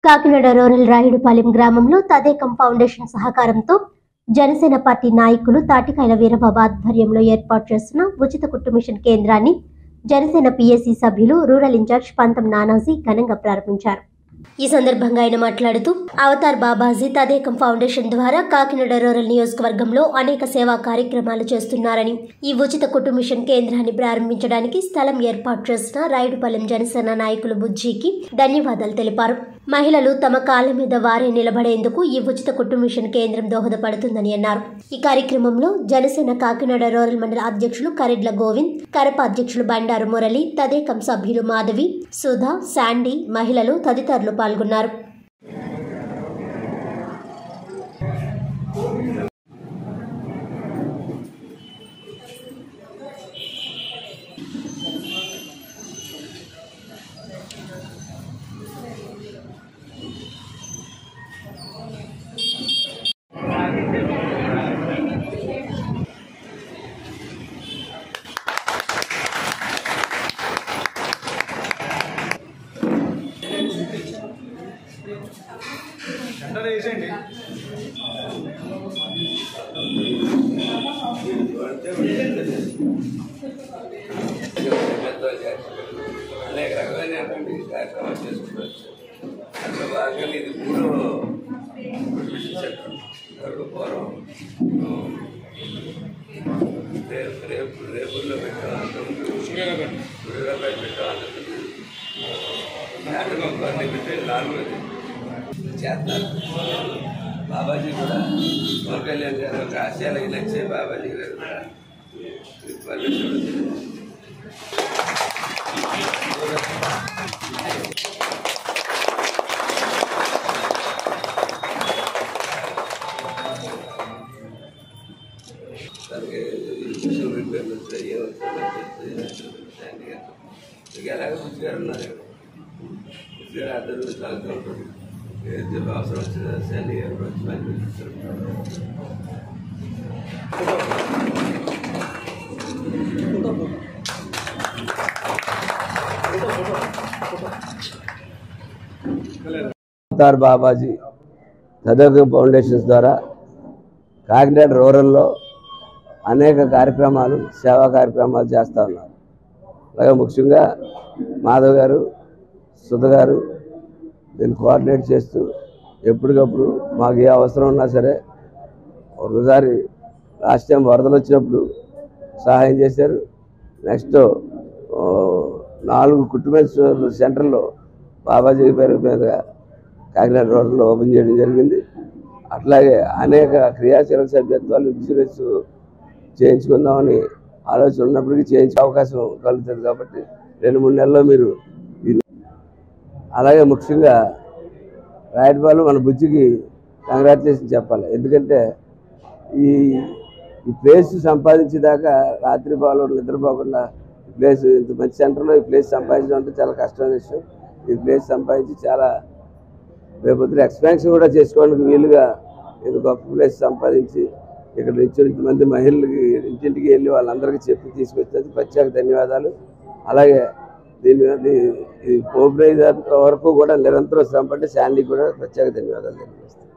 Kakinada rural Rayudupalem గ్రామంలో తదేకం foundation సహకారంతో Janasena party నాయకులు తాటికాయల వీరబాబు ఆధ్వర్యంలో ఏర్పాటు చేస్తున్న ఉచిత కుట్టు మిషన్ కేంద్రాన్ని జనసేన పిఎస్సి సభ్యులు రూరల్ ఇన్ఛార్జ్ పంతం నానాజీ ఘనంగా ప్రారంభించారు ఈ సందర్భంగా ఆయన మాట్లాడుతూ అవతార్ బాబాజీ తదేకం ఫౌండేషన్ ద్వారా కాకినాడ రూరల్ నియోజకవర్గంలో అనేక సేవా కార్యక్రమాలు చేస్తున్నారని ఈ ఉచిత కుట్టు మిషన్ కేంద్రాన్ని ప్రారంభించడానికి స్థలం ఏర్పాటు చేసిన రాయుడుపాలెం జనసేన నాయకులు బుజ్జికి ధన్యవాదాలు తెలిపారు మహిళలు తమ కాళ్ళ మీద వారే నిలబడేందుకు ఈ ఉచిత కుట్టు మిషన్ కేంద్రం దోహదపడుతుందని అన్నారు ఈ కార్యక్రమంలో జనసేన కాకినాడ రూరల్ మండల అధ్యక్షులు కరెడ్ల గోవింద్ కరప అధ్యక్షులు బండారు మురళి తదేకం సభ్యులు మాధవి సుధా శాండీ మహిళలు తదితరులు పాల్గొన్నారు ఎండలో వేసేయండి అనేక రకమైనటువంటి కార్యక్రమాలు చేసుకోవచ్చు అందులో భాగంగా ఇది మూడో సెక్టర్ ఎవరు పూర్వం రేపు రేపు రేపుల్లో పెట్టాం సూర్యాపేట పెట్టాం నాటకం పెట్టి నాలుగోది చేస్తారు బాబాజీ కూడా పవన్ కళ్యాణ్ గారు ఒక ఆశయాలకి నచ్చే బాబాజీ గారు కూడా ఈ పల్లెటూరు దానికి మిషన్ రిపేర్లు వచ్చాయి ఏమవుతుంది మీకు ఎలాగ బుద్ధిగారు ఉన్నారు బుద్ధిగారు అద్దరు సాగుతూ ఉంటుంది ఏదైతే అవసరం వచ్చినా శాండీ గారు కూడా వచ్చి పని చేస్తారు అవతార్ బాబాజీ చదవకం ఫౌండేషన్స్ ద్వారా కాకినాడ రూరల్లో అనేక కార్యక్రమాలు సేవా కార్యక్రమాలు చేస్తూ ఉన్నారు అలాగే ముఖ్యంగా మాధవ్ గారు సుధ గారు దీన్ని కోఆర్డినేట్ చేస్తూ ఎప్పటికప్పుడు మాకు ఏ అవసరం ఉన్నా సరే ఒకసారి లాస్ట్ టైం వరదలు వచ్చినప్పుడు సహాయం చేశారు నెక్స్ట్ ఆ, నాలుగు కుటుంబ సెంటర్లో బాబాజీ పేరు మీద కాకినాడ రోడ్లో ఓపెన్ చేయడం జరిగింది అట్లాగే అనేక క్రియాశీలక సభ్యత్వాలు ఇన్సూరెన్స్ చేయించుకుందామని ఆలోచన ఉన్నప్పటికీ చేయించే అవకాశం కలుగుతుంది కాబట్టి రెండు మూడు నెలల్లో మీరు ఇది అలాగే ముఖ్యంగా రాయటపాలెం మన బుజ్జికి కంగ్రాచులేషన్ చెప్పాలి ఎందుకంటే ఈ ఈ ప్లేస్ సంపాదించేదాకా రాత్రి పాలు నిద్రపోకుండా ఈ ప్లేస్ ఇంత మంచి సెంటర్లో ఈ ప్లేస్ సంపాదించడం అంటే చాలా కష్టమైన విషయం ఈ ప్లేస్ సంపాదించి చాలా రేపొద్దున ఎక్స్పాన్షన్ కూడా చేసుకోవడానికి వీలుగా ఇది గొప్ప ప్లేస్ సంపాదించి ఇక్కడ నుంచి ఇంతమంది మహిళలకి ఇంటింటికి వెళ్ళి వాళ్ళందరికీ చెప్పి తీసుకొచ్చినందుకు ప్రత్యేక ధన్యవాదాలు అలాగే దీని మీద ఈ- ఈ పోబ్రైజర్ వరకు కూడా నిరంతరం శ్రమ పట్టి శాండీకి కూడా ప్రత్యేక ధన్యవాదాలు తెలియజేస్తాను